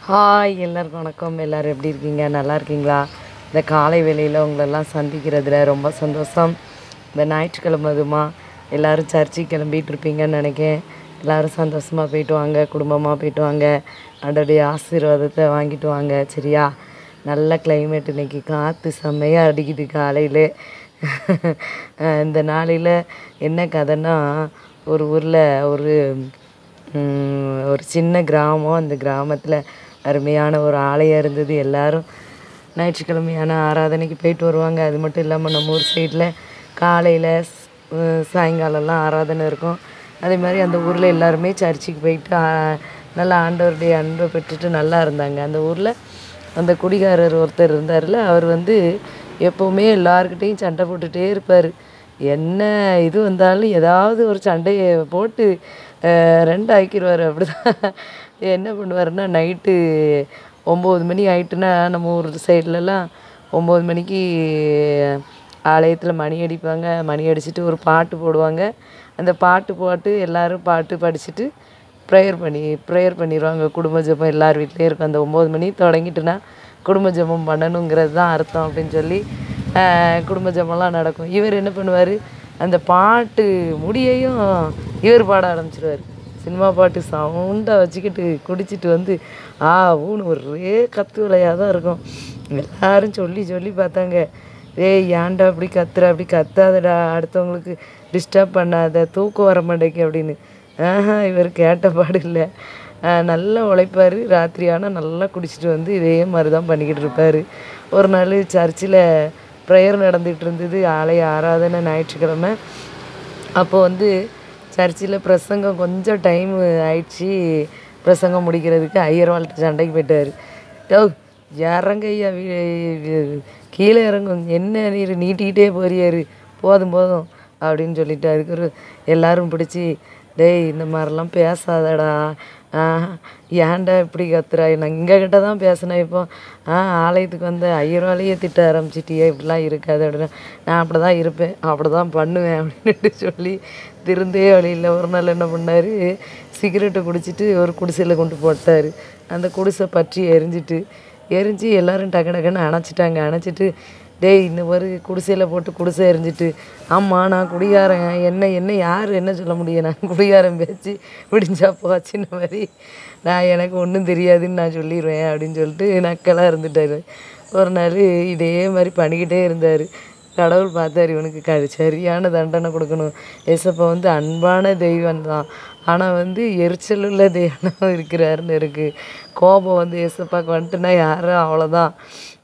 hi எல்லாருக்கும் வணக்கம் எல்லோரும் எப்படி இருக்கீங்க நல்லா இருக்கீங்களா இந்த காலை வேளையில் உங்களெல்லாம் சந்திக்கிறதுல ரொம்ப சந்தோஷம் இந்த ஞாயிற்றுக்கிழமை அதுமா எல்லோரும் சர்ச்சுக்கு கிளம்பிட்டு இருப்பீங்கன்னு நினைக்கிறேன் எல்லோரும் சந்தோஷமாக போயிட்டு வாங்க குடும்பமாக போயிட்டு வாங்க அதோடைய ஆசீர்வாதத்தை வாங்கிட்டு வாங்க சரியா நல்ல climate இன்னைக்கு காற்று செம்மையாக அடிக்குது காலையில் இந்த நாளையில் என்ன கதைன்னா ஒரு ஊரில் ஒரு ம், ஒரு சின்ன கிராமம் அந்த கிராமத்தில் அருமையான ஒரு ஆலயம் இருந்தது எல்லாரும் ஞாயிற்றுக்கிழமையான ஆராதனைக்கு போயிட்டு வருவாங்க அது மட்டும் இல்லாமல் நம்ம ஊர் சைடில் காலையில் சாயங்காலம்லாம் ஆராதனை இருக்கும் அதே மாதிரி அந்த ஊரில் எல்லாருமே சர்ச்சுக்கு போயிட்டு ஆ, நல்லா ஆண்டவருடைய அன்பை பெற்றுட்டு நல்லா இருந்தாங்க அந்த ஊரில் அந்த குடிகாரர் ஒருத்தர் இருந்தார்ல அவர் வந்து எப்போவுமே எல்லாருக்கிட்டேயும் சண்டை போட்டுகிட்டே இருப்பார் என்ன இது வந்தாலும் ஏதாவது ஒரு சண்டையை போட்டு அஹ், ரெண்டு ஆக்கிடுவார் அப்படிதான் என்ன பண்ணுவாருன்னா நைட்டு ஒம்பது மணி ஆயிட்டுன்னா நம்ம ஊர் சைட்லலாம் ஒம்பது மணிக்கு ஆலயத்தில் மணி அடிப்பாங்க மணி அடிச்சுட்டு ஒரு பாட்டு போடுவாங்க அந்த பாட்டு போட்டு எல்லாரும் பாட்டு படிச்சுட்டு ப்ரேயர் பண்ணி ப்ரேயர் பண்ணிடுவாங்க குடும்ப ஜெபம் எல்லார் வீட்லேயும் இருக்கும் அந்த ஒம்பது மணி தொடங்கிட்டுனா குடும்ப ஜெபம் பண்ணணுங்கிறது தான் அர்த்தம் அப்படின்னு சொல்லி ஆஹ், குடும்ப ஜெபம்லாம் நடக்கும் இவர் என்ன பண்ணுவார் அந்த பாட்டு முடியையும் இவர் பாட ஆரம்பிச்சிருவார் சினிமா பாட்டு சவுண்டாக வச்சுக்கிட்டு குடிச்சிட்டு வந்து ஆ ஊன்னு ஒரே கத்து விளையாக தான் இருக்கும் எல்லாரும் சொல்லி சொல்லி பார்த்தாங்க ஏய் ஏன்டா அப்படி கத்துற அப்படி கத்தாதடா அடுத்தவங்களுக்கு டிஸ்டர்ப் பண்ணாத தூக்கம் வர மாட்டேக்கு அப்படின்னு ஆஹா இவர் கேட்ட பாடு இல்லை நல்லா உழைப்பார் ராத்திரி ஆனால் நல்லா குடிச்சிட்டு வந்து இதே மாதிரி தான் பண்ணிக்கிட்டு இருப்பார் ஒரு நாள் சர்ச்சில் ப்ரேயர் நடந்துகிட்டு இருந்தது ஆலய ஆராதனை ஞாயிற்றுக்கிழமை அப்போ வந்து சர்ச்சில் பிரசங்கம் கொஞ்சம் டைம் ஆயிடுச்சு பிரசங்கம் முடிக்கிறதுக்கு ஐயர்வாள்கிட்ட சண்டைக்கு போயிட்டார் யோ இறங்க ஐயா வீ- வீ- கீழே இறங்கும் என்ன நீர் நீட்டிக்கிட்டே போறியாரு போதும் போதும் அப்படின்னு சொல்லிட்டு அதுக்கு ஒரு எல்லாரும் பிடிச்சி டேய் இந்த மாதிரிலாம் பேசாதடா ஆ ஏன்டா இப்படி கத்துறா நான் இங்கே கிட்ட தான் பேசினேன் இப்போ ஆ ஆலயத்துக்கு வந்து ஐயர்வாலையே திட்ட ஆரம்பிச்சிட்டியே இப்படிலாம் இருக்காது அப்படின்னா நான் அப்படி தான் இருப்பேன் அப்படி தான் பண்ணுவேன் அப்படின்ட்டு சொல்லி திருந்தே வழியில் ஒரு நாள் என்ன பண்ணார் சிகரெட்டை குடிச்சிட்டு ஒரு குடிசையில் கொண்டு போட்டார் அந்த குடிசை பற்றி எரிஞ்சிட்டு எரிஞ்சு எல்லாரும் டக்கு டக்குன்னு அணைச்சிட்டாங்க அணைச்சிட்டு டேய் இந்த மாதிரி குடிசையில் போட்டு குடிசை எரிஞ்சிட்டு ஆமாம் நான் குடிகாரன் என்ன என்ன யார் என்ன சொல்ல முடியும் நான் குடிகாரன் பேச்சு விடிஞ்சா போச்சுன்ன மாதிரி நான் எனக்கு ஒன்றும் தெரியாதுன்னு நான் சொல்லிடுவேன் அப்படின்னு சொல்லிட்டு நக்கலாக இருந்துட்டார் ஒரு நாள் இதே மாதிரி பண்ணிக்கிட்டே இருந்தார் கடவுள் பார்த்தார் இவனுக்கு க சரியான தண்டனை கொடுக்கணும் ஏசப்பா வந்து அன்பான தெய்வம் தான் ஆனால் வந்து எரிச்சல் உள்ள தெய்வம் இருக்கிறாருன்னு இருக்குது கோபம் வந்து ஏசப்பாக்கு வந்துட்டுனா யாரும் அவ்வளோதான்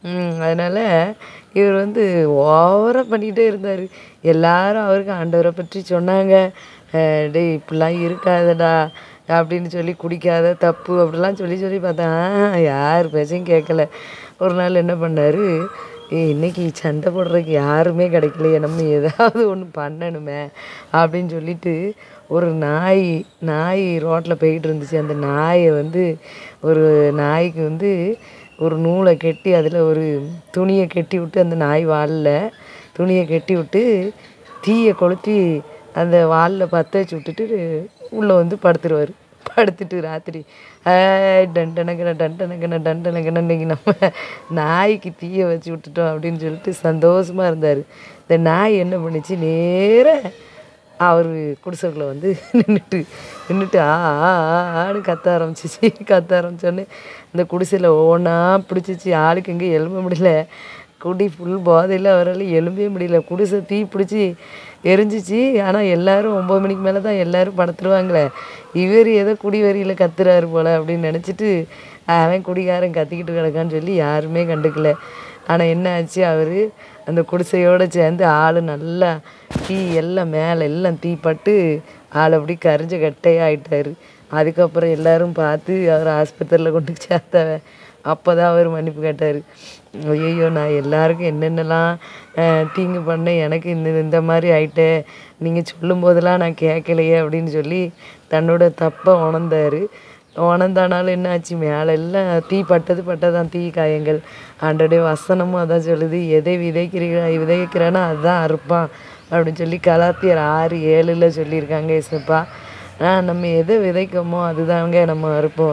அதனால் இவர் வந்து ஓவராக பண்ணிக்கிட்டே இருந்தார் எல்லாரும் அவருக்கு ஆண்டவரை பற்றி சொன்னாங்க அஹ் டேய் இப்படிலாம் இருக்காதடா அப்படின்னு சொல்லி குடிக்காத தப்பு அப்படிலாம் சொல்லி சொல்லி பார்த்தேன் ஆஹ், யார் பேச்சையும் கேட்கல ஒரு நாள் என்ன பண்ணார் ஏய் இன்னைக்கு சண்டை போடுறதுக்கு யாருமே கிடைக்கலையே நம்ம ஏதாவது ஒன்று பண்ணணுமே அப்படின்னு சொல்லிட்டு ஒரு நாய் நாய் ரோட்டில் போய்கிட்டு இருந்துச்சு அந்த நாயை வந்து ஒரு நாய்க்கு வந்து ஒரு நூலை கட்டி அதில் ஒரு துணியை கட்டி விட்டு அந்த நாய் வாலில் துணியை கட்டி விட்டு தீயை கொளுத்தி அந்த வாலில் பற்ற வச்சு விட்டுட்டு உள்ளே வந்து படுத்துருவார் படுத்துட்டு ராத்திரி "ஏய், டண்டனகன டண்டனகன டண்டனகன இன்னைக்கு நம்ம நாய்க்கு தீயை வச்சு விட்டுட்டோம் அப்படின்னு சொல்லிட்டு சந்தோஷமா இருந்தார் இந்த நாய் என்ன பண்ணுச்சு நேராக அவர் குடிசைக்குள்ளே வந்து நின்றுட்டு நின்றுட்டு ஆ ஆ, ஆ, ஆன்னு கத்த ஆரம்பிச்சிச்சு கத்த ஆரம்பிச்சோடனே இந்த குடிசையில் ஒவ்வொன்றா பிடிச்சிச்சு ஆளுக்கு எங்கே எழும்ப முடியல குடி ஃபுல் போதையில் அவரால் எழும்பவே முடியல குடிசை தீ பிடிச்சி எரிஞ்சிச்சு ஆனால் எல்லாரும் ஒம்பது மணிக்கு மேலே தான் எல்லாரும் படுத்துருவாங்களே இவர் ஏதோ குடி வரியில் கத்துறாரு போல் அப்படின்னு நினச்சிட்டு அவன் குடிகாரன் கத்திக்கிட்டு கிடக்கான்னு சொல்லி யாருமே கண்டுக்கல ஆனால் என்ன ஆச்சு அவர் அந்த குடிசையோடு சேர்ந்து ஆள் நல்லா தீ எல்லாம் மேலே எல்லாம் தீ பட்டு ஆள் அப்படி கரிஞ்ச கட்டையாக ஆயிட்டாரு அதுக்கப்புறம் எல்லாரும் பார்த்து அவர் ஆஸ்பத்திரியில் கொண்டு சேர்த்தவன் அப்போ தான் அவர் மன்னிப்பு கேட்டார் ஐயோ நான் எல்லாருக்கும் என்னென்னலாம் அஹ், தீங்கு பண்ணேன் எனக்கு இந்த இந்த மாதிரி ஆயிட்டே நீங்கள் சொல்லும் போதெல்லாம் நான் கேட்கலையே அப்படின்னு சொல்லி தன்னோட தப்பை உணர்ந்தார் உணர்ந்தானாலும் என்ன ஆச்சு மேலே எல்லாம் தீ பட்டது பட்டதான் தீ காயங்கள் ஆண்டோடைய வசனமும் அதான் சொல்லுது எதை விதைக்கிறீங்க விதைக்கிறானோ அதுதான் அறுப்பான் அப்படின்னு சொல்லி கலாத்தியர் ஆறு ஏழில் சொல்லியிருக்காங்க ஏசப்பா ஆ நம்ம எதை விதைக்கமோ அதுதாங்க நம்ம அறுப்போம்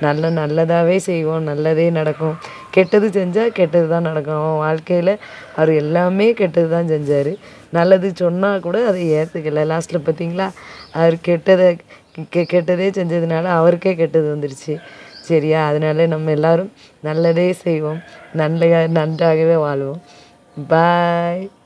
நல்ல நல்லதாகவே செய்வோம் நல்லதே நடக்கும் கெட்டது செஞ்சால் கெட்டது தான் நடக்கும் அவன் வாழ்க்கையில் அவர் எல்லாமே கெட்டது தான் செஞ்சார் நல்லது சொன்னால் கூட அதை ஏற்றுக்கல லாஸ்ட்டில் பார்த்தீங்களா அவர் கெட்டதை கெ கெட்டதே செஞ்சதுனால அவருக்கே கெட்டது வந்துடுச்சு சரியா அதனால நம்ம எல்லாரும் நல்லதே செய்வோம் நல்ல நன்றாகவே வாழ்வோம் பாய்